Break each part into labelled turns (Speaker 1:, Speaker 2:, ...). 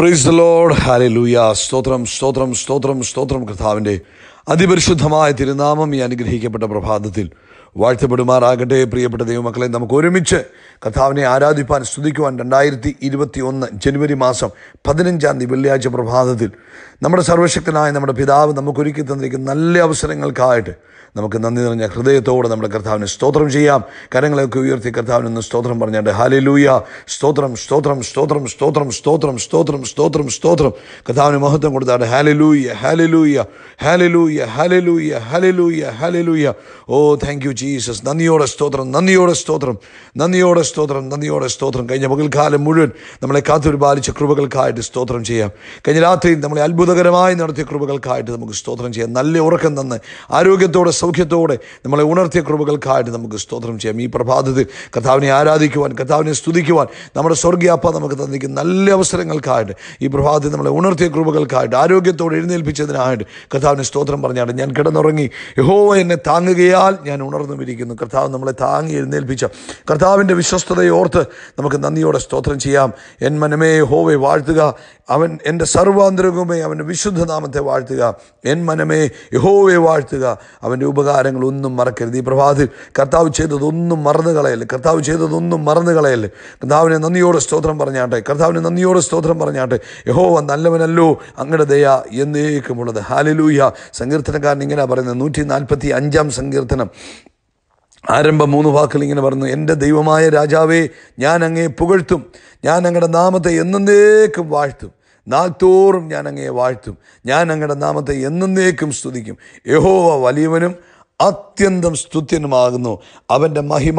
Speaker 1: praise the load ഹാലൂയ സ്തോത്രം സ്തോത്രം സ്തോത്രം സ്തോത്രം കർത്താവിൻ്റെ അതിപരിശുദ്ധമായ തിരുനാമം ഈ അനുഗ്രഹിക്കപ്പെട്ട പ്രഭാതത്തിൽ വാഴ്ത്തപ്പെടുമാറാകട്ടെ പ്രിയപ്പെട്ട ദൈവമക്കളെ നമുക്ക് ഒരുമിച്ച് കർത്താവിനെ ആരാധിപ്പാൻ സ്തുതിക്കുവാൻ രണ്ടായിരത്തി ഇരുപത്തി ഒന്ന് ജനുവരി മാസം പതിനഞ്ചാം തീയതി വെള്ളിയാഴ്ച പ്രഭാതത്തിൽ നമ്മുടെ സർവശക്തനായ നമ്മുടെ പിതാവ് നമുക്ക് ഒരുക്കി തന്നിരിക്കുന്ന നല്ല അവസരങ്ങൾക്കായിട്ട് നമുക്ക് നന്ദി നിറഞ്ഞ ഹൃദയത്തോടെ നമ്മുടെ കർത്താവിന് സ്തോത്രം ചെയ്യാം കരങ്ങളെയൊക്കെ ഉയർത്തി കർത്താവിനൊന്ന് സ്തോത്രം പറഞ്ഞാണ്ട് ഹാലലൂയ സ്തോത്രം സ്തോത്രം സ്തോത്രം സ്തോത്രം സ്തോത്രം സ്തോത്രം സ്തോത്രം സ്തോത്രം കർത്താവിന് മഹത്വം കൊടുത്താണ് ഹാലലൂയ ഹാലലൂയ ഹാലലൂയ ഹാലലൂയ ഹാലലൂയ ഹാലലൂയ ഓ താങ്ക് യു ജീസസ് നന്ദിയോടെ സ്തോത്രം നന്ദിയോടെ സ്തോത്രം നന്ദിയോടെ സ്തോത്രം നന്ദിയോടെ സ്തോത്രം കഴിഞ്ഞ പകൽക്കാലം മുഴുവൻ നമ്മളെ കാത്തുപരിപാലിച്ച കൃപകൾക്കായിട്ട് സ്തോത്രം ചെയ്യാം കഴിഞ്ഞ രാത്രിയിൽ നമ്മളെ അത്ഭുതകരമായി നടത്തിയ കൃപകൾക്കായിട്ട് നമുക്ക് സ്തോത്രം ചെയ്യാം നല്ല ഉറക്കം തന്ന് ആരോഗ്യത്തോടെ സൗഖ്യത്തോടെ നമ്മളെ ഉണർത്തിയ കൃപകൾക്കായിട്ട് നമുക്ക് സ്തോത്രം ചെയ്യാം ഈ പ്രഭാതത്തിൽ കർത്താവിനെ ആരാധിക്കുവാൻ കർത്താവിനെ സ്തുതിക്കുവാൻ നമ്മുടെ സ്വർഗീയാപ്പ നമുക്ക് തന്നിരിക്കുന്ന നല്ല അവസരങ്ങൾക്കായിട്ട് ഈ പ്രഭാതത്തിൽ നമ്മളെ ഉണർത്തിയ കൃപകൾക്കായിട്ട് ആരോഗ്യത്തോടെ എഴുന്നേൽപ്പിച്ചതിനായിട്ട് കർത്താവിന് സ്തോത്രം പറഞ്ഞാണ് ഞാൻ കിടന്നുറങ്ങി യഹോവ എന്നെ താങ്ങുകയാൽ ഞാൻ ഉണർന്നുമിരിക്കുന്നു കർത്താവ് നമ്മളെ താങ്ങി എഴുന്നേൽപ്പിച്ച കർത്താവിൻ്റെ വിശ്വസ്തതയെ ഓർത്ത് നമുക്ക് നന്ദിയോടെ സ്തോത്രം ചെയ്യാം എൻ മനമേ യഹോവയെ വാഴ്ത്തുക അവൻ എൻ്റെ സർവാന്തരംഗമേ അവൻ്റെ വിശുദ്ധ നാമത്തെ വാഴ്ത്തുക എൻ മനമേ യഹോവയെ വാഴ്ത്തുക അവൻ്റെ ഉപകാരങ്ങൾ ഒന്നും മറക്കരുത് ഈ പ്രഭാതത്തിൽ കർത്താവ് ചെയ്തതൊന്നും മറന്നു കളയല്ലേ കർത്താവ് ചെയ്തതൊന്നും മറന്നു കളയല്ലേ കർത്താവിനെ നന്ദിയോടെ സ്തോത്രം പറഞ്ഞാട്ടെ കർത്താവിനെ നന്ദിയോടെ സ്തോത്രം പറഞ്ഞാട്ടെ യഹോവ നല്ലവനല്ലോ അങ്ങയുടെ ദയ എന്നേക്കുമുള്ളത് ഹാലലൂയ സങ്കീർത്തനക്കാരൻ ഇങ്ങനെ പറയുന്നത് നൂറ്റി നാൽപ്പത്തി അഞ്ചാം സങ്കീർത്തനം ആരംഭം മൂന്ന് വാക്കുകൾ ഇങ്ങനെ പറഞ്ഞു എൻ്റെ ദൈവമായ രാജാവേ ഞാൻ അങ്ങേ പുകഴ്ത്തും ഞാൻ അങ്ങയുടെ നാമത്തെ എന്നേക്കും വാഴ്ത്തും നാൾത്തോറും ഞാൻ അങ്ങയെ വാഴ്ത്തും ഞാൻ അങ്ങയുടെ നാമത്തെ എന്നേക്കും സ്തുതിക്കും യഹോവ വലിയവനും അത്യന്തം സ്തുത്യനുമാകുന്നു അവൻ്റെ മഹിമ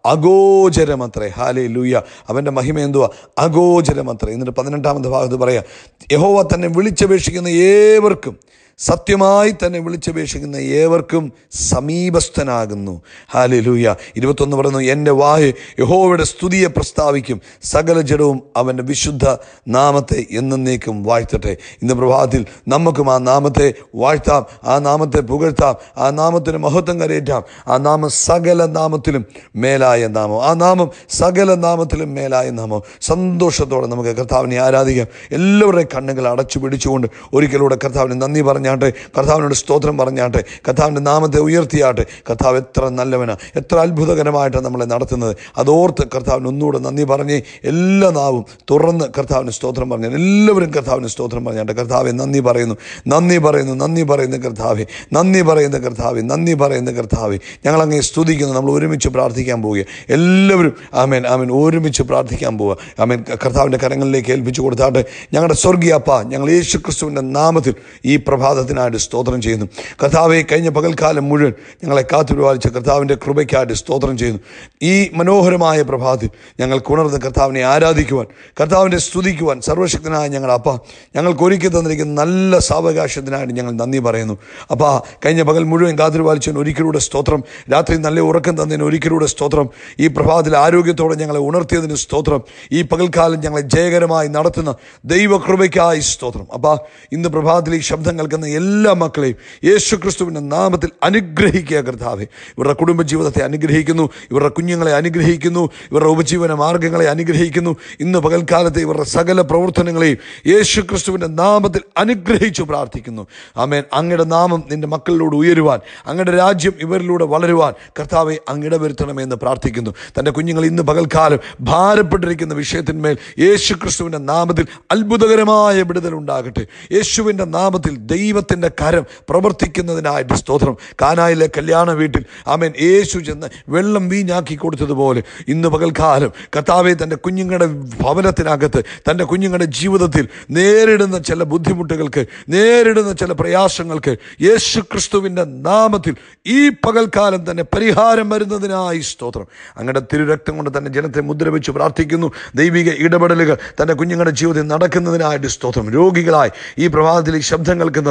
Speaker 1: അഗോചരമത്രേ ഹാലേ ലൂയ അവൻ്റെ മഹിമ എന്തുവാ അഗോചരമത്രേ എന്നിട്ട് പതിനെട്ടാമത്തെ ഭാഗത്ത് പറയാം യഹോവ തന്നെ വിളിച്ചപേക്ഷിക്കുന്ന ഏവർക്കും സത്യമായി തന്നെ വിളിച്ചപേക്ഷിക്കുന്ന ഏവർക്കും സമീപസ്ഥനാകുന്നു ഹാലേ ലൂയ ഇരുപത്തൊന്ന് പറയുന്നു എൻ്റെ വായ് യഹോവയുടെ സ്തുതിയെ പ്രസ്താവിക്കും സകല ജഡവും അവൻ്റെ വിശുദ്ധ നാമത്തെ എന്നേക്കും വാഴ്ത്തട്ടെ ഇന്ന് പ്രഭാതത്തിൽ നമുക്കും ആ നാമത്തെ വാഴ്ത്താം ആ നാമത്തെ പുകഴ്ത്താം ആ നാമത്തിന് മഹത്വം കരയേറ്റാം ആ നാമം സകല നാമത്തിലും മേലായ നാമം ആ നാമം സകല നാമത്തിലും മേലായ നാമം സന്തോഷത്തോടെ നമുക്ക് കർത്താവിനെ ആരാധിക്കാം എല്ലാവരുടെയും കണ്ണുകൾ അടച്ചു പിടിച്ചുകൊണ്ട് ഒരിക്കലൂടെ കർത്താവിന് നന്ദി പറഞ്ഞാട്ടെ കർത്താവിനോട് സ്തോത്രം പറഞ്ഞാട്ടെ കർത്താവിൻ്റെ നാമത്തെ ഉയർത്തിയാട്ടെ കർത്താവ് എത്ര നല്ലവനാ എത്ര അത്ഭുതകരമായിട്ടാണ് നമ്മളെ നടത്തുന്നത് അതോർത്ത് കർത്താവിന് ഒന്നുകൂടെ നന്ദി പറഞ്ഞ് എല്ലാ നാവും തുറന്ന് കർത്താവിന് സ്തോത്രം പറഞ്ഞു എല്ലാവരും കർത്താവിന് സ്തോത്രം പറഞ്ഞാട്ടെ കർത്താവെ നന്ദി പറയുന്നു നന്ദി പറയുന്നു നന്ദി പറയുന്ന കർത്താവെ നന്ദി പറയുന്ന കർത്താവെ നന്ദി പറയുന്ന കർത്താവെ ഞങ്ങളങ്ങനെ സ്തുതിക്കുന്നു നമ്മൾ ഒരുമിച്ച് പ്രാർത്ഥിക്കാൻ പോവുക എല്ലാവരും ആമേൻ ആമേൻ ഒരുമിച്ച് പ്രാർത്ഥിക്കാൻ പോവുക ആമേൻ കർത്താവിൻ്റെ കരങ്ങളിലേക്ക് ഏൽപ്പിച്ചു കൊടുത്താട്ടെ ഞങ്ങളുടെ സ്വർഗീയ അപ്പ ഞങ്ങൾ യേശു ക്രിസ്തുവിൻ്റെ നാമത്തിൽ ഈ പ്രഭാതത്തിനായിട്ട് സ്തോത്രം ചെയ്യുന്നു കർത്താവെ കഴിഞ്ഞ പകൽക്കാലം മുഴുവൻ ഞങ്ങളെ കാത്തുപരിപാലിച്ച കർത്താവിൻ്റെ കൃപയ്ക്കായിട്ട് സ്തോത്രം ചെയ്യുന്നു ഈ മനോഹരമായ പ്രഭാതത്തിൽ ഞങ്ങൾക്ക് ഉണർന്ന് കർത്താവിനെ ആരാധിക്കുവാൻ കർത്താവിൻ്റെ സ്തുതിക്കുവാൻ സർവശക്തനായ ഞങ്ങളുടെ അപ്പ ഞങ്ങൾക്ക് ഒരുക്കി തന്നിരിക്കുന്ന നല്ല സാവകാശത്തിനായിട്ട് ഞങ്ങൾ നന്ദി പറയുന്നു അപ്പ കഴിഞ്ഞ പകൽ മുഴുവൻ കാത്തുപരിപാലിച്ചതിന് ഒരിക്കലൂടെ സ്തോത്രം രാത്രി നല്ല ഉറക്കം തന്നതിന് ഒരിക്കലൂടെ സ്തോത്രം ഈ പ്രഭാതത്തിൽ ആരോഗ്യത്തോടെ ഞങ്ങളെ ഉണർത്തിയതിന് സ്തോത്രം ഈ പകൽക്കാലം ഞങ്ങളെ ജയകരമായി നടത്തുന്ന ദൈവകൃപയ്ക്കായി സ്തോത്രം അപ്പാ ഇന്ന് പ്രഭാതത്തിൽ ഈ ശബ്ദം കേൾക്കുന്ന എല്ലാ മക്കളെയും യേശു ക്രിസ്തുവിൻ്റെ നാമത്തിൽ അനുഗ്രഹിക്കുക കർത്താവെ ഇവരുടെ കുടുംബജീവിതത്തെ അനുഗ്രഹിക്കുന്നു ഇവരുടെ കുഞ്ഞുങ്ങളെ അനുഗ്രഹിക്കുന്നു ഇവരുടെ ഉപജീവന മാർഗങ്ങളെ അനുഗ്രഹിക്കുന്നു ഇന്ന് പകൽക്കാലത്തെ ഇവരുടെ സകല പ്രവർത്തനങ്ങളെയും യേശു ക്രിസ്തുവിൻ്റെ നാമത്തിൽ അനുഗ്രഹിച്ചു പ്രാർത്ഥിക്കുന്നു ആമേൻ അങ്ങയുടെ നാമം നിന്റെ മക്കളിലൂടെ ഉയരുവാൻ അങ്ങയുടെ രാജ്യം ഇവരിലൂടെ വളരുവാൻ കർത്താവെ അങ്ങിട വരുത്തണമെന്ന് പ്രാർത്ഥിക്കുന്നു തൻ്റെ കുഞ്ഞുങ്ങൾ ഇന്ന് പകൽക്കാലം ഭാരപ്പെട്ടിരിക്കുന്ന വിഷയത്തിന്മേൽ യേശു ക്രിസ്തുവിൻ്റെ നാമത്തിൽ അത്ഭുതകരമായ വിടുതൽ ഉണ്ടാകട്ടെ യേശുവിൻ്റെ നാമത്തിൽ ദൈവത്തിൻ്റെ കരം പ്രവർത്തിക്കുന്നതിനായിട്ട് സ്തോത്രം കാനായിലെ കല്യാണ വീട്ടിൽ ആമേൻ യേശു ചെന്ന് വെള്ളം വീഞ്ഞാക്കി കൊടുത്തതുപോലെ ഇന്ന് പകൽക്കാലം കർത്താവെ തൻ്റെ കുഞ്ഞുങ്ങളുടെ ഭവനത്തിനകത്ത് തൻ്റെ കുഞ്ഞുങ്ങളുടെ ജീവിതത്തിൽ നേരിടുന്ന ചില ബുദ്ധിമുട്ടുകൾക്ക് നേരിടുന്ന ചില പ്രയാസങ്ങൾക്ക് യേശു ക്രിസ്തുവിൻ്റെ നാമത്തിൽ ഈ പകൽക്കാലം തന്നെ പരിഹാരം വരുന്നതിനായി സ്തോത്രം അങ്ങയുടെ തിരുരക്തം കൊണ്ട് തന്നെ ജനത്തെ മുദ്ര വെച്ച് പ്രാർത്ഥിക്കുന്നു ദൈവിക ഇടപെടലുകൾ തൻ്റെ കുഞ്ഞുങ്ങളുടെ ജീവിതത്തിൽ നടക്കുന്നതിനായിട്ട് സ്തോത്രം രോഗികളായി ഈ പ്രഭാതത്തിൽ ഈ ശബ്ദം കേൾക്കുന്നവർ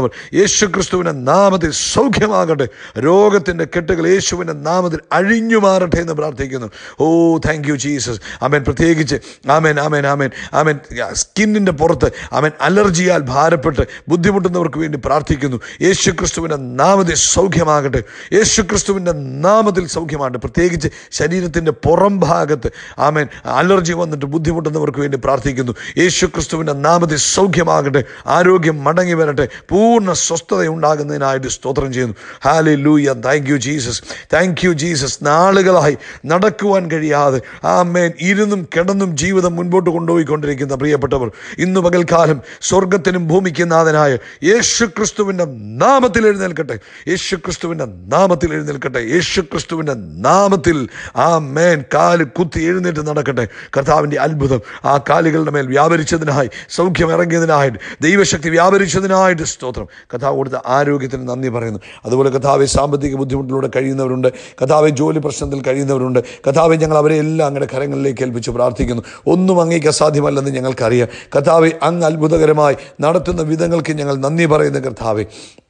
Speaker 1: പ്രിയപ്പെട്ടവർ യേശു ക്രിസ്തുവിൻ്റെ നാമത്തിൽ സൗഖ്യമാകട്ടെ രോഗത്തിൻ്റെ കെട്ടുകൾ യേശുവിൻ്റെ നാമത്തിൽ അഴിഞ്ഞു മാറട്ടെ എന്ന് പ്രാർത്ഥിക്കുന്നു ഓ താങ്ക് യു ജീസസ് ആമേൻ പ്രത്യേകിച്ച് ആമേൻ ആമേൻ ആമേൻ ആമേൻ സ്കിന്നിൻ്റെ പുറത്ത് ആമേൻ അലർജിയാൽ ഭാരപ്പെട്ട് ബുദ്ധിമുട്ടുന്നവർക്ക് വേണ്ടി പ്രാർത്ഥിക്കുന്നു യേശു ക്രിസ്തുവിൻ്റെ നാമത്തിൽ സൗഖ്യമാകട്ടെ യേശു ക്രിസ്തുവിൻ്റെ നാമത്തിൽ സൗഖ്യമാകട്ടെ പ്രത്യേകിച്ച് ശരീരത്തിൻ്റെ പുറം ഭാഗത്ത് ആമേൻ അലർജി വന്നിട്ട് ബുദ്ധിമുട്ടുന്നവർക്ക് വേണ്ടി പ്രാർത്ഥിക്കുന്നു യേശു ക്രിസ്തുവിൻ്റെ നാമത്തിൽ സൗഖ്യമാകട്ടെ ആരോഗ്യം മടങ്ങി വരട്ടെ പൂർണ്ണ സ്വസ്ഥത ഉണ്ടാകുന്നതിനായിട്ട് സ്തോത്രം ചെയ്യുന്നു ഹാലി ലൂയ thank you Jesus thank you Jesus നാളുകളായി നടക്കുവാൻ കഴിയാതെ ആമേൻ ഇരുന്നും കിടന്നും ജീവിതം മുൻപോട്ട് കൊണ്ടുപോയിക്കൊണ്ടിരിക്കുന്ന പ്രിയപ്പെട്ടവർ ഇന്ന് പകൽക്കാലം സ്വർഗത്തിനും ഭൂമിക്കും നാഥനായ യേശു ക്രിസ്തുവിൻ്റെ നാമത്തിൽ എഴുന്നേൽക്കട്ടെ യേശു ക്രിസ്തുവിൻ്റെ നാമത്തിൽ എഴുന്നേൽക്കട്ടെ യേശു ക്രിസ്തുവിൻ്റെ നാമത്തിൽ ആ മേൻ കാല് കുത്തി എഴുന്നേറ്റ് നടക്കട്ടെ കർത്താവിൻ്റെ അത്ഭുതം ആ കാലുകളുടെ മേൽ വ്യാപരിച്ചതിനായി സൗഖ്യം ഇറങ്ങിയതിനായിട്ട് ദൈവശക്തി വ്യാപരിച്ചതിനായിട്ട് സ്തോത്രം കഥാവ് കൊടുത്ത ആരോഗ്യത്തിന് നന്ദി പറയുന്നു അതുപോലെ കഥാവെ സാമ്പത്തിക ബുദ്ധിമുട്ടിലൂടെ കഴിയുന്നവരുണ്ട് കഥാവെ ജോലി പ്രശ്നത്തിൽ കഴിയുന്നവരുണ്ട് കഥാവെ ഞങ്ങൾ അവരെ എല്ലാം അങ്ങയുടെ കരങ്ങളിലേക്ക് ഏൽപ്പിച്ച് പ്രാർത്ഥിക്കുന്നു ഒന്നും അങ്ങേക്ക് അസാധ്യമല്ലെന്ന് ഞങ്ങൾക്കറിയാം കഥാവെ അങ്ങ് അത്ഭുതകരമായി നടത്തുന്ന വിധങ്ങൾക്ക് ഞങ്ങൾ നന്ദി പറയുന്ന കർത്താവെ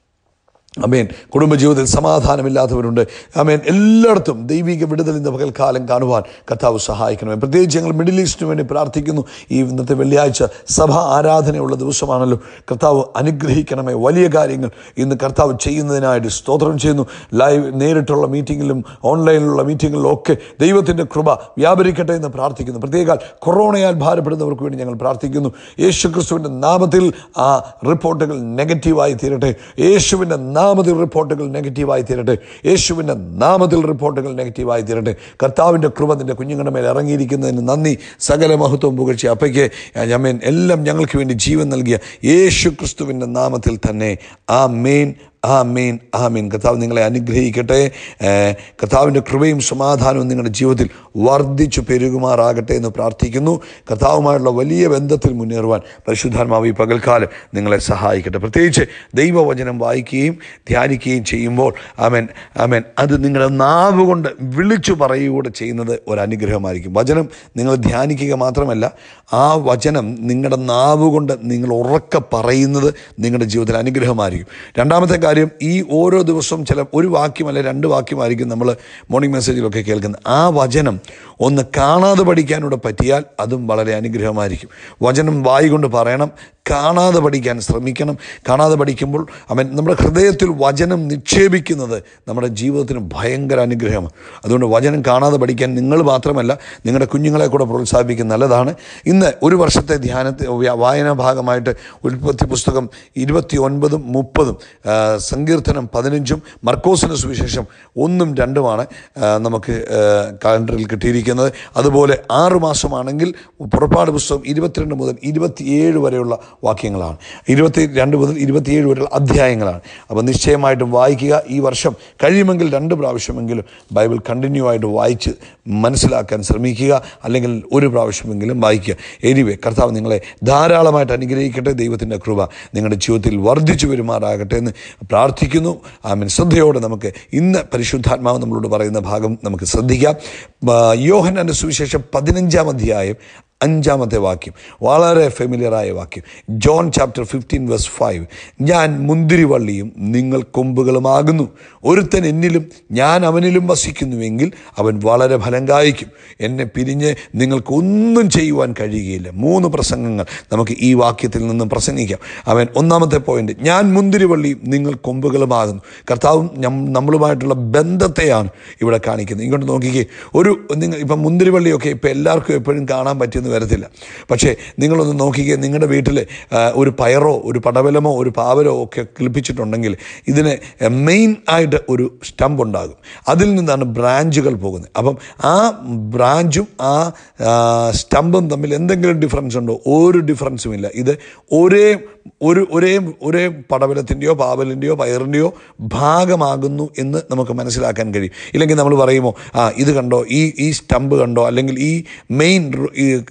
Speaker 1: അമേൻ കുടുംബജീവിതത്തിൽ സമാധാനമില്ലാത്തവരുണ്ട് അമേൻ എല്ലായിടത്തും ദൈവിക വിടുതൽ ഇന്ന് പകൽക്കാലം കാണുവാൻ കർത്താവ് സഹായിക്കണമേ പ്രത്യേകിച്ച് ഞങ്ങൾ മിഡിൽ ഈസ്റ്റിന് വേണ്ടി പ്രാർത്ഥിക്കുന്നു ഈ ഇന്നത്തെ വെള്ളിയാഴ്ച സഭ ആരാധനയുള്ള ദിവസമാണല്ലോ കർത്താവ് അനുഗ്രഹിക്കണമേ വലിയ കാര്യങ്ങൾ ഇന്ന് കർത്താവ് ചെയ്യുന്നതിനായിട്ട് സ്തോത്രം ചെയ്യുന്നു ലൈവ് നേരിട്ടുള്ള മീറ്റിങ്ങിലും ഓൺലൈനിലുള്ള മീറ്റിങ്ങിലും ഒക്കെ ദൈവത്തിൻ്റെ കൃപ വ്യാപരിക്കട്ടെ എന്ന് പ്രാർത്ഥിക്കുന്നു പ്രത്യേക കൊറോണയാൽ ഭാരപ്പെടുന്നവർക്ക് വേണ്ടി ഞങ്ങൾ പ്രാർത്ഥിക്കുന്നു യേശു ക്രിസ്തുവിൻ്റെ നാമത്തിൽ ആ റിപ്പോർട്ടുകൾ നെഗറ്റീവായി തീരട്ടെ യേശുവിൻ്റെ നാമത്തിൽ റിപ്പോർട്ടുകൾ നെഗറ്റീവായി തീരട്ടെ യേശുവിൻ്റെ നാമത്തിൽ റിപ്പോർട്ടുകൾ നെഗറ്റീവായി തീരട്ടെ കർത്താവിൻ്റെ കൃപ നിൻ്റെ കുഞ്ഞുങ്ങളുടെ മേൽ ഇറങ്ങിയിരിക്കുന്നതിന് നന്ദി സകല മഹത്വം പുകഴ്ച അപ്പയ്ക്ക് ഞമേൻ എല്ലാം ഞങ്ങൾക്ക് വേണ്ടി ജീവൻ നൽകിയ യേശു ക്രിസ്തുവിൻ്റെ നാമത്തിൽ തന്നെ ആ മെയിൻ ആ മീൻ ആ മീൻ കർത്താവ് നിങ്ങളെ അനുഗ്രഹിക്കട്ടെ ഏഹ് കർത്താവിൻ്റെ കൃപയും സമാധാനവും നിങ്ങളുടെ ജീവിതത്തിൽ വർദ്ധിച്ചു പെരുകുമാറാകട്ടെ എന്ന് പ്രാർത്ഥിക്കുന്നു കർത്താവുമായുള്ള വലിയ ബന്ധത്തിൽ മുന്നേറുവാൻ പരിശുദ്ധാത്മാവ് ഈ പകൽക്കാലം നിങ്ങളെ സഹായിക്കട്ടെ പ്രത്യേകിച്ച് ദൈവവചനം വായിക്കുകയും ധ്യാനിക്കുകയും ചെയ്യുമ്പോൾ ആമേൻ ആമേൻ അത് നിങ്ങളുടെ നാവ് കൊണ്ട് വിളിച്ചു പറയുകൂടെ ചെയ്യുന്നത് ഒരു അനുഗ്രഹമായിരിക്കും വചനം നിങ്ങൾ ധ്യാനിക്കുക മാത്രമല്ല ആ വചനം നിങ്ങളുടെ നാവ് കൊണ്ട് നിങ്ങൾ ഉറക്കെ പറയുന്നത് നിങ്ങളുടെ ജീവിതത്തിൽ അനുഗ്രഹമായിരിക്കും രണ്ടാമത്തെ കാര്യം ഈ ഓരോ ദിവസവും ചില ഒരു വാക്യം അല്ലെ രണ്ട് വാക്യമായിരിക്കും നമ്മൾ മോർണിംഗ് മെസ്സേജിലൊക്കെ കേൾക്കുന്നത് ആ വചനം ഒന്ന് കാണാതെ പഠിക്കാനൂടെ പറ്റിയാൽ അതും വളരെ അനുഗ്രഹമായിരിക്കും വചനം വായി കൊണ്ട് പറയണം കാണാതെ പഠിക്കാൻ ശ്രമിക്കണം കാണാതെ പഠിക്കുമ്പോൾ അവൻ നമ്മുടെ ഹൃദയത്തിൽ വചനം നിക്ഷേപിക്കുന്നത് നമ്മുടെ ജീവിതത്തിന് ഭയങ്കര അനുഗ്രഹമാണ് അതുകൊണ്ട് വചനം കാണാതെ പഠിക്കാൻ നിങ്ങൾ മാത്രമല്ല നിങ്ങളുടെ കുഞ്ഞുങ്ങളെ കൂടെ പ്രോത്സാഹിപ്പിക്കുന്ന നല്ലതാണ് ഇന്ന് ഒരു വർഷത്തെ ധ്യാനത്തെ വായനാ ഭാഗമായിട്ട് ഉൽപ്പത്തി പുസ്തകം ഇരുപത്തി ഒൻപതും മുപ്പതും ആ, സങ്കീർത്തനം പതിനഞ്ചും മർക്കോസിന് സുവിശേഷം ഒന്നും രണ്ടുമാണ് ആ, നമുക്ക് ആ, കാലണ്ടറിൽ കിട്ടിയിരിക്കുന്നത് അതുപോലെ ആറ് മാസമാണെങ്കിൽ പുറപ്പാട് പുസ്തകം ഇരുപത്തിരണ്ട് മുതൽ ഇരുപത്തിയേഴ് വരെയുള്ള വാക്യങ്ങളാണ് ഇരുപത്തി രണ്ട് മുതൽ ഇരുപത്തിയേഴ് വരെയുള്ള അധ്യായങ്ങളാണ് അപ്പോൾ നിശ്ചയമായിട്ടും വായിക്കുക ഈ വർഷം കഴിയുമെങ്കിൽ രണ്ട് പ്രാവശ്യമെങ്കിലും ബൈബിൾ കണ്ടിന്യൂ ആയിട്ട് വായിച്ച് മനസ്സിലാക്കാൻ ശ്രമിക്കുക അല്ലെങ്കിൽ ഒരു പ്രാവശ്യമെങ്കിലും വായിക്കുക എനിവേ കർത്താവ് നിങ്ങളെ ധാരാളമായിട്ട് അനുഗ്രഹിക്കട്ടെ ദൈവത്തിൻ്റെ കൃപ നിങ്ങളുടെ ജീവിതത്തിൽ വർദ്ധിച്ചു വരുമാറാകട്ടെ എന്ന് പ്രാർത്ഥിക്കുന്നു ആമൻ ശ്രദ്ധയോടെ നമുക്ക് ഇന്ന് പരിശുദ്ധാത്മാവ് നമ്മളോട് പറയുന്ന ഭാഗം നമുക്ക് ശ്രദ്ധിക്കാം ആ, യോഹന്നാൻ്റെ സുവിശേഷം പതിനഞ്ചാം അധ്യായം അഞ്ചാമത്തെ വാക്യം വളരെ ഫെമിലിയറായ വാക്യം John chapter fifteen verse five ഞാൻ മുന്തിരിവള്ളിയും നിങ്ങൾ കൊമ്പുകളുമാകുന്നു ഒരുത്തൻ എന്നിലും ഞാൻ അവനിലും വസിക്കുന്നുവെങ്കിൽ അവൻ വളരെ ഫലം കായ്ക്കും എന്നെ പിരിഞ്ഞ് നിങ്ങൾക്കൊന്നും ചെയ്യുവാൻ കഴിയുകയില്ല മൂന്ന് പ്രസംഗങ്ങൾ നമുക്ക് ഈ വാക്യത്തിൽ നിന്നും പ്രസംഗിക്കാം അവൻ ഒന്നാമത്തെ പോയിന്റ് ഞാൻ മുന്തിരിവള്ളിയും നിങ്ങൾ കൊമ്പുകളുമാകുന്നു കർത്താവും ഞം- നമ്മളുമായിട്ടുള്ള ബന്ധത്തെയാണ് ഇവിടെ കാണിക്കുന്നത് ഇങ്ങോട്ട് നോക്കിക്കേ ഒരു നിങ്ങൾ ഇപ്പം മുന്തിരിവള്ളിയൊക്കെ ഇപ്പം എല്ലാവർക്കും എപ്പോഴും കാണാൻ പറ്റുമെന്ന് വരത്തില്ല പക്ഷേ നിങ്ങളൊന്ന് നോക്കിക്കേ നിങ്ങളുടെ വീട്ടിൽ ആ, ഒരു പയറോ ഒരു പടവലമോ ഒരു പാവലോ ഒക്കെ കിളിപ്പിച്ചിട്ടുണ്ടെങ്കിൽ ഇതിന് മെയിൻ ആയിട്ട് ഒരു സ്റ്റമ്പ് ഉണ്ടാകും അതിൽ നിന്നാണ് ബ്രാഞ്ചുകൾ പോകുന്നത് അപ്പം ആ ബ്രാഞ്ചും ആ ആ, സ്റ്റമ്പും തമ്മിൽ എന്തെങ്കിലും ഡിഫറൻസ് ഉണ്ടോ ഒരു ഡിഫറൻസും ഇല്ല ഇത് ഒരേ ഒരു ഒരേ ഒരേ പടവലത്തിൻ്റെയോ പാവലിൻ്റെയോ പയറിൻ്റെയോ ഭാഗമാകുന്നു എന്ന് നമുക്ക് മനസ്സിലാക്കാൻ കഴിയും ഇല്ലെങ്കിൽ നമ്മൾ പറയുമോ ആ ഇത് കണ്ടോ ഈ ഈ സ്റ്റമ്പ് കണ്ടോ അല്ലെങ്കിൽ ഈ മെയിൻ ഈ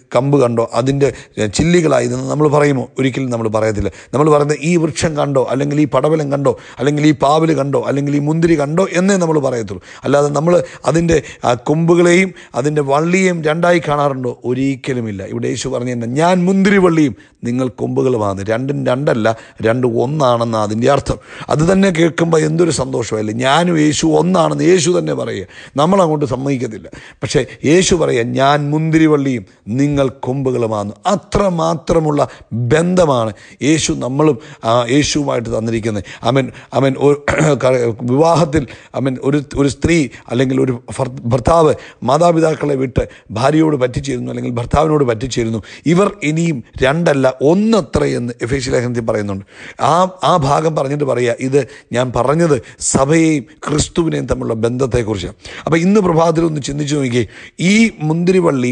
Speaker 1: കമ്പ് കണ്ടോ അതിൻ്റെ ചില്ലികളായി എന്ന് നമ്മൾ പറയുമോ ഒരിക്കലും നമ്മൾ പറയത്തില്ല നമ്മൾ പറയുന്നത് ഈ വൃക്ഷം കണ്ടോ അല്ലെങ്കിൽ ഈ പടവലം കണ്ടോ അല്ലെങ്കിൽ ഈ പാവല് കണ്ടോ അല്ലെങ്കിൽ ഈ മുന്തിരി കണ്ടോ എന്നേ നമ്മൾ പറയത്തുള്ളൂ അല്ലാതെ നമ്മൾ അതിൻ്റെ ആ കൊമ്പുകളെയും അതിൻ്റെ വള്ളിയെയും രണ്ടായി കാണാറുണ്ടോ ഒരിക്കലുമില്ല ഇവിടെ യേശു പറഞ്ഞു തന്നെ ഞാൻ മുന്തിരി വള്ളിയും നിങ്ങൾ കൊമ്പുകളുമാണ് രണ്ടും രണ്ടല്ല രണ്ടും ഒന്നാണെന്ന് അതിൻ്റെ അർത്ഥം അത് തന്നെ കേൾക്കുമ്പോൾ എന്തൊരു സന്തോഷമല്ലേ ഞാനും യേശു ഒന്നാണെന്ന് യേശു തന്നെ പറയുക നമ്മളങ്ങോട്ട് സമ്മതിക്കത്തില്ല പക്ഷേ യേശു പറയുക ഞാൻ മുന്തിരിവള്ളിയും നിങ്ങൾ കൊമ്പുകളുമാണ് അത്രമാത്രമുള്ള ബന്ധമാണ് യേശു നമ്മളും ആ, യേശുവുമായിട്ട് തന്നിരിക്കുന്നത് അവൻ അവൻ ഒരു വിവാഹത്തിൽ അവൻ ഒരു ഒരു സ്ത്രീ അല്ലെങ്കിൽ ഒരു ഭർ- ഭർത്താവ് മാതാപിതാക്കളെ വിട്ട് ഭാര്യയോട് പറ്റിച്ചേരുന്നു അല്ലെങ്കിൽ ഭർത്താവിനോട് പറ്റിച്ചേരുന്നു ഇവർ ഇനിയും രണ്ടല്ല ഒന്നത്ര എന്ന് എഫേഷ്യ ലേഖനത്തിൽ പറയുന്നുണ്ട് ആ ആ ഭാഗം പറഞ്ഞിട്ട് പറയുക ഇത് ഞാൻ പറഞ്ഞത് സഭയെയും ക്രിസ്തുവിനെയും തമ്മിലുള്ള ബന്ധത്തെക്കുറിച്ചാണ് അപ്പോൾ ഇന്ന് പ്രഭാതത്തിൽ ഒന്ന് ചിന്തിച്ചു നോക്കിയേ ഈ മുന്തിരിവള്ളി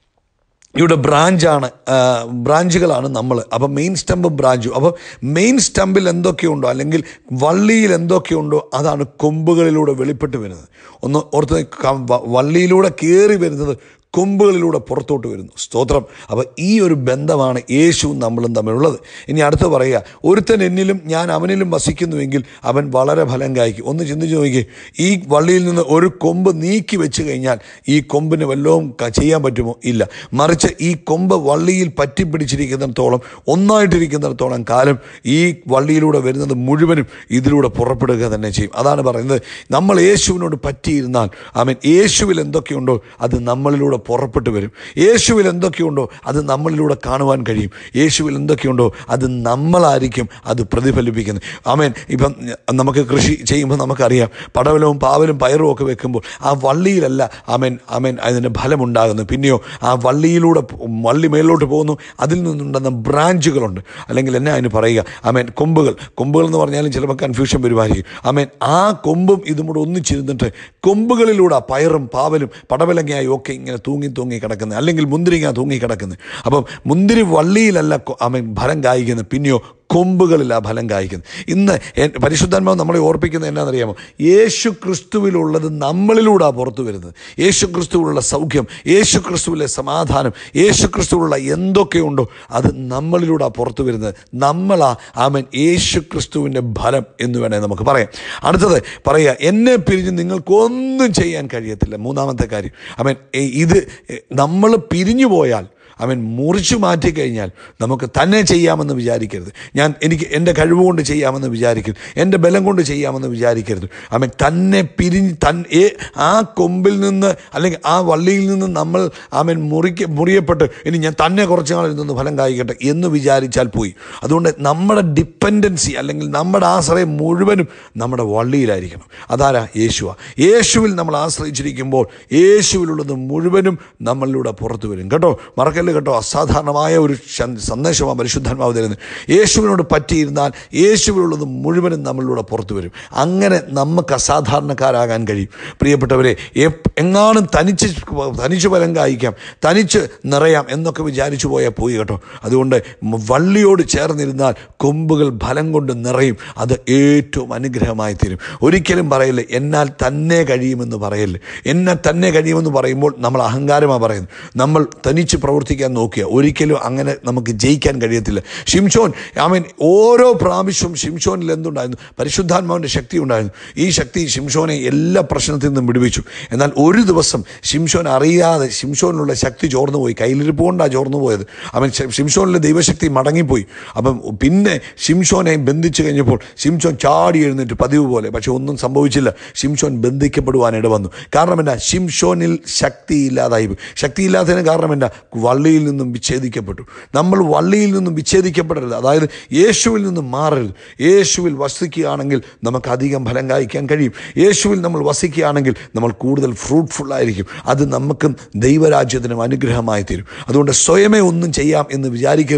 Speaker 1: ഇവിടെ ബ്രാഞ്ചാണ് ആ, ബ്രാഞ്ചുകളാണ് നമ്മൾ അപ്പോൾ മെയിൻ സ്റ്റമ്പ് ബ്രാഞ്ചും അപ്പോൾ മെയിൻ സ്റ്റമ്പിൽ എന്തൊക്കെയുണ്ടോ അല്ലെങ്കിൽ വള്ളിയിൽ എന്തൊക്കെയുണ്ടോ അതാണ് കൊമ്പുകളിലൂടെ വെളിപ്പെട്ട് വരുന്നത് ഒന്ന് ഓർത്ത് ക- വ- വള്ളിയിലൂടെ കയറി വരുന്നത് കൊമ്പുകളിലൂടെ പുറത്തോട്ട് വരുന്നു സ്തോത്രം അപ്പോൾ ഈ ഒരു ബന്ധമാണ് യേശുവും നമ്മളും തമ്മിലുള്ളത് ഇനി അടുത്ത് പറയുക ഒരുത്തൻ എന്നിലും ഞാൻ അവനിലും വസിക്കുന്നുവെങ്കിൽ അവൻ വളരെ ഫലം കായ്ക്കും ഒന്ന് ചിന്തിച്ച് നോക്കി ഈ വള്ളിയിൽ നിന്ന് ഒരു കൊമ്പ് നീക്കി വെച്ച് കഴിഞ്ഞാൽ ഈ കൊമ്പിന് വല്ലതും ക- ചെയ്യാൻ പറ്റുമോ ഇല്ല മറിച്ച് ഈ കൊമ്പ് വള്ളിയിൽ പറ്റിപ്പിടിച്ചിരിക്കുന്നിടത്തോളം ഒന്നായിട്ടിരിക്കുന്നിടത്തോളം കാലം ഈ വള്ളിയിലൂടെ വരുന്നത് മുഴുവനും ഇതിലൂടെ പുറപ്പെടുക തന്നെ ചെയ്യും അതാണ് പറയുന്നത് നമ്മൾ യേശുവിനോട് പറ്റിയിരുന്നാൽ അവൻ യേശുവിൽ എന്തൊക്കെയുണ്ടോ അത് നമ്മളിലൂടെ പുറപ്പെട്ടു വരും യേശുവിൽ എന്തൊക്കെയുണ്ടോ അത് നമ്മളിലൂടെ കാണുവാൻ കഴിയും യേശുവിൽ എന്തൊക്കെയുണ്ടോ അത് നമ്മളായിരിക്കും അത് പ്രതിഫലിപ്പിക്കുന്നത് ആമേൻ ഇപ്പം നമുക്ക് കൃഷി ചെയ്യുമ്പോൾ നമുക്കറിയാം പടവലവും പാവലും പയറും ഒക്കെ വെക്കുമ്പോൾ ആ വള്ളിയിലല്ല ആമേൻ ആമേൻ അതിന് ഫലമുണ്ടാകുന്നു പിന്നെയോ ആ വള്ളിയിലൂടെ പോ- വള്ളി മേലോട്ട് പോകുന്നു അതിൽ നിന്നുണ്ടെന്ന ബ്രാഞ്ചുകളുണ്ട് അല്ലെങ്കിൽ എന്നെ അതിന് പറയുക ആമേൻ കൊമ്പുകൾ കൊമ്പുകൾ എന്ന് പറഞ്ഞാലും ചിലപ്പോൾ കൺഫ്യൂഷൻ വരുമായിരിക്കും ആമേൻ ആ കൊമ്പും ഇതും കൂടെ ഒന്നിച്ചിരുന്നിട്ട് കൊമ്പുകളിലൂടെ പയറും പാവലും പടവലങ്ങയായും ഒക്കെ ഇങ്ങനെ തൂങ്ങി തൂങ്ങി കിടക്കുന്നത് അല്ലെങ്കിൽ മുന്തിരിങ്ങ തൂങ്ങി കിടക്കുന്നത് അപ്പം മുന്തിരി വള്ളിയിലല്ല കൊ- ആമേൻ ഫലം കായ്ക്കുന്നത് പിന്നെയോ കൊമ്പുകളിൽ ആ ഫലം കായ്ക്കുന്നത് ഇന്ന് എൻ- പരിശുദ്ധാത്മാവ് നമ്മളെ ഓർപ്പിക്കുന്നത് എന്നാണെന്നറിയാമോ യേശു ക്രിസ്തുവിലുള്ളത് നമ്മളിലൂടെ പുറത്തു വരുന്നത് യേശു ക്രിസ്തുവിലുള്ള സൗഖ്യം യേശു ക്രിസ്തുവിലെ സമാധാനം യേശു ക്രിസ്തുവിലുള്ള എന്തൊക്കെയുണ്ടോ അത് നമ്മളിലൂടെ പുറത്തു വരുന്നത് നമ്മളാ ആമൻ യേശു ക്രിസ്തുവിൻ്റെ ഫലം എന്ന് വേണേൽ നമുക്ക് പറയാം അടുത്തത് പറയുക എന്നെ പിരിഞ്ഞ് നിങ്ങൾക്കൊന്നും ചെയ്യാൻ കഴിയത്തില്ല മൂന്നാമത്തെ കാര്യം അവൻ ഇത് നമ്മൾ പിരിഞ്ഞു പോയാൽ അവൻ മുറിച്ചു മാറ്റിക്കഴിഞ്ഞാൽ നമുക്ക് തന്നെ ചെയ്യാമെന്ന് വിചാരിക്കരുത് ഞാൻ എനിക്ക് എൻ്റെ കഴിവ് കൊണ്ട് ചെയ്യാമെന്ന് വിചാരിക്കരുത് എൻ്റെ ബലം കൊണ്ട് ചെയ്യാമെന്ന് വിചാരിക്കരുത് അവൻ തന്നെ പിരിഞ്ഞ് തൻ ഏ ആ കൊമ്പിൽ നിന്ന് അല്ലെങ്കിൽ ആ വള്ളിയിൽ നിന്ന് നമ്മൾ അവൻ മുറിക്ക മുറിയപ്പെട്ട് ഇനി ഞാൻ തന്നെ കുറച്ച് നാളിൽ നിന്ന് ഫലം കായ്ക്കട്ടെ എന്ന് വിചാരിച്ചാൽ പോയി അതുകൊണ്ട് നമ്മുടെ ഡിപ്പെൻഡൻസി അല്ലെങ്കിൽ നമ്മുടെ ആശ്രയം മുഴുവനും നമ്മുടെ വള്ളിയിലായിരിക്കണം അതാരാ യേശുവ യേശുവിൽ നമ്മൾ ആശ്രയിച്ചിരിക്കുമ്പോൾ യേശുവിലുള്ളത് മുഴുവനും നമ്മളിലൂടെ പുറത്തു വരും കേട്ടോ മറക്കല്ല കേട്ടോ അസാധാരണമായ ഒരു ശ- സന്ദേശമാണ് പരിശുദ്ധാത്മാവ് തരുന്നത് യേശുവിനോട് പറ്റിയിരുന്നാൽ യേശുവിലുള്ളത് മുഴുവനും നമ്മളിലൂടെ പുറത്തു വരും അങ്ങനെ നമുക്ക് അസാധാരണക്കാരാകാൻ കഴിയും പ്രിയപ്പെട്ടവരെ എപ്- എങ്ങാനും തനിച്ച് തനിച്ച് ഫലം കായ്ക്കാം തനിച്ച് നിറയാം എന്നൊക്കെ വിചാരിച്ചു പോയാൽ പോയി കേട്ടോ അതുകൊണ്ട് മ- വള്ളിയോട് ചേർന്നിരുന്നാൽ കൊമ്പുകൾ ഫലം കൊണ്ട് നിറയും അത് ഏറ്റവും അനുഗ്രഹമായി തീരും ഒരിക്കലും പറയില്ല എന്നാൽ തന്നെ കഴിയുമെന്ന് പറയല്ലേ എന്നാൽ തന്നെ കഴിയുമെന്ന് പറയുമ്പോൾ നമ്മൾ അഹങ്കാരമാണ് പറയുന്നത് നമ്മൾ തനിച്ച് പ്രവർത്തിക്കാൻ നോക്കിയ ഒരിക്കലും അങ്ങനെ നമുക്ക് ജയിക്കാൻ കഴിയത്തില്ല ഷിംഷോൻ ആമേൻ ഓരോ പ്രാവശ്യവും ഷിംഷോനിൽ എന്തുണ്ടായിരുന്നു പരിശുദ്ധാത്മാവിൻ്റെ ശക്തി ഉണ്ടായിരുന്നു ഈ ശക്തി ഷിംഷോനെ എല്ലാ പ്രശ്നത്തിൽ നിന്നും വിടുവിച്ചു എന്നാൽ ഒരു ദിവസം ഷിംഷോൻ അറിയാതെ ഷിംഷോനിലുള്ള ശക്തി ചോർന്നു പോയി കയ്യിലിരിപ്പ് കൊണ്ടാണ് ചോർന്നു പോയത് അവൻ ശ- ഷിംഷോനിലെ ദൈവശക്തി മടങ്ങിപ്പോയി അപ്പം പിന്നെ ഷിംഷോനെ ബന്ധിച്ചു കഴിഞ്ഞപ്പോൾ ഷിംഷോൻ ചാടി എഴുന്നേറ്റ് പതിവ് പോലെ പക്ഷെ ഒന്നും സംഭവിച്ചില്ല ഷിംഷോൻ ബന്ധിക്കപ്പെടുവാൻ ഇടവന്നു കാരണം എന്താ ഷിംഷോനിൽ ശക്തിയില്ലാതായി പോയി ശക്തിയില്ലാത്തതിന് കാരണം എന്താ വള്ളിയിൽ നിന്നും വിച്ഛേദിക്കപ്പെട്ടു നമ്മൾ വള്ളിയിൽ നിന്നും വിച്ഛേദിക്കപ്പെടരുത് അതായത് യേശുവിൽ നിന്നും മാറരുത് യേശുവിൽ വസിക്കുകയാണെങ്കിൽ നമുക്ക് അധികം ഫലം കായ്ക്കാൻ കഴിയും യേശുവിൽ നമ്മൾ വസിക്കുകയാണെങ്കിൽ നമ്മൾ കൂടുതൽ ഫ്രൂട്ട്ഫുൾ ആയിരിക്കും അത് നമുക്കും ദൈവരാജ്യത്തിനും അനുഗ്രഹമായി തീരും അതുകൊണ്ട് സ്വയമേ ഒന്നും ചെയ്യാം എന്ന് വിചാരിക്കരുത്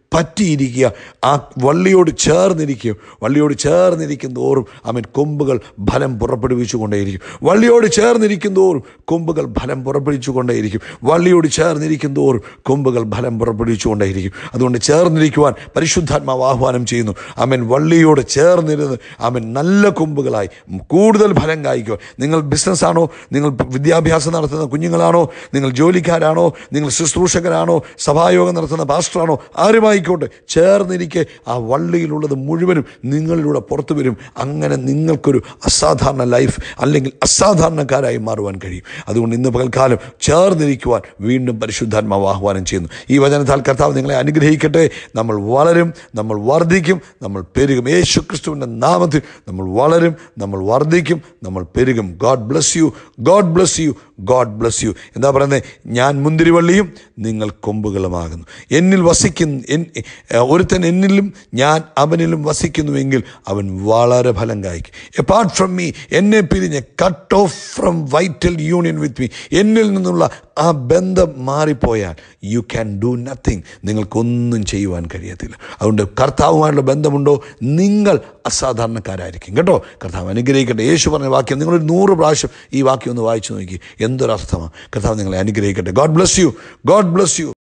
Speaker 1: പറ്റിയിരിക്കുക ആ വള്ളിയോട് ചേർന്നിരിക്കും വള്ളിയോട് ചേർന്നിരിക്കും തോറും അവൻ കൊമ്പുകൾ ഫലം പുറപ്പെടുവിച്ചു കൊണ്ടേയിരിക്കും വള്ളിയോട് ചേർന്നിരിക്കും തോറും കൊമ്പുകൾ ഫലം പുറപ്പെടുവിച്ചു കൊണ്ടേയിരിക്കും വള്ളിയോട് ചേർന്നിരിക്കും തോറും കൊമ്പുകൾ ഫലം പുറപ്പെടുവിച്ചു കൊണ്ടേയിരിക്കും അതുകൊണ്ട് ചേർന്നിരിക്കുവാൻ പരിശുദ്ധാത്മാവ് ആഹ്വാനം ചെയ്യുന്നു അവൻ വള്ളിയോട് ചേർന്നിരുന്ന് അവൻ നല്ല കൊമ്പുകളായി കൂടുതൽ ഫലം കായ്ക്കുക നിങ്ങൾ ബിസിനസ്സാണോ നിങ്ങൾ വിദ്യാഭ്യാസം നടത്തുന്ന കുഞ്ഞുങ്ങളാണോ നിങ്ങൾ ജോലിക്കാരാണോ നിങ്ങൾ ശുശ്രൂഷകരാണോ സഭായോഗം നടത്തുന്ന പാസ്റ്ററാണോ ആരുമായിക്കോട്ടെ ചേർന്നിരിക്കെ ആ വള്ളിയിലുള്ളത് മുഴുവനും നിങ്ങളിലൂടെ പുറത്തു വരും അങ്ങനെ നിങ്ങൾക്കൊരു അസാധാരണ ലൈഫ് അല്ലെങ്കിൽ അസാധാരണക്കാരായി മാറുവാൻ കഴിയും അതുകൊണ്ട് ഇന്ന് പകൽക്കാലം ചേർന്നിരിക്കുവാൻ വീണ്ടും പരിശുദ്ധാത്മാവ് ആഹ്വാനം ചെയ്യുന്നു ഈ വചനത്താൽ കർത്താവ് നിങ്ങളെ അനുഗ്രഹിക്കട്ടെ നമ്മൾ വളരും നമ്മൾ വർദ്ധിക്കും നമ്മൾ പെരുകും യേശു ക്രിസ്തുവിൻ്റെ നാമത്തിൽ നമ്മൾ വളരും നമ്മൾ വർദ്ധിക്കും നമ്മൾ പെരുകും God bless you God bless you God bless you എന്താ പറയുന്നത് ഞാൻ മുന്തിരിവള്ളിയും നിങ്ങൾ കൊമ്പുകളുമാകുന്നു എന്നിൽ വസിക്കുന്ന എൻ ഒരുത്തൻ എന്നിലും ഞാൻ അവനിലും വസിക്കുന്നുവെങ്കിൽ അവൻ വളരെ ഫലം കായ്ക്കും എപ്പാർട്ട് ഫ്രം മീ എന്നെ പിരിഞ്ഞ് cut off from vital union with me എന്നിൽ നിന്നുള്ള ആ ബന്ധം മാറിപ്പോയാൽ യു ക്യാൻ ഡു നത്തിങ് നിങ്ങൾക്കൊന്നും ചെയ്യുവാൻ കഴിയത്തില്ല അതുകൊണ്ട് കർത്താവുമായുള്ള ബന്ധമുണ്ടോ നിങ്ങൾ അസാധാരണക്കാരായിരിക്കും കേട്ടോ കർത്താവ് അനുഗ്രഹിക്കട്ടെ യേശു പറഞ്ഞ വാക്യം നിങ്ങളൊരു നൂറ് പ്രാവശ്യം ഈ വാക്യം ഒന്ന് വായിച്ചു നോക്കി എന്തൊരർത്ഥമാണ് കർത്താവ് നിങ്ങളെ അനുഗ്രഹിക്കട്ടെ God bless you God bless U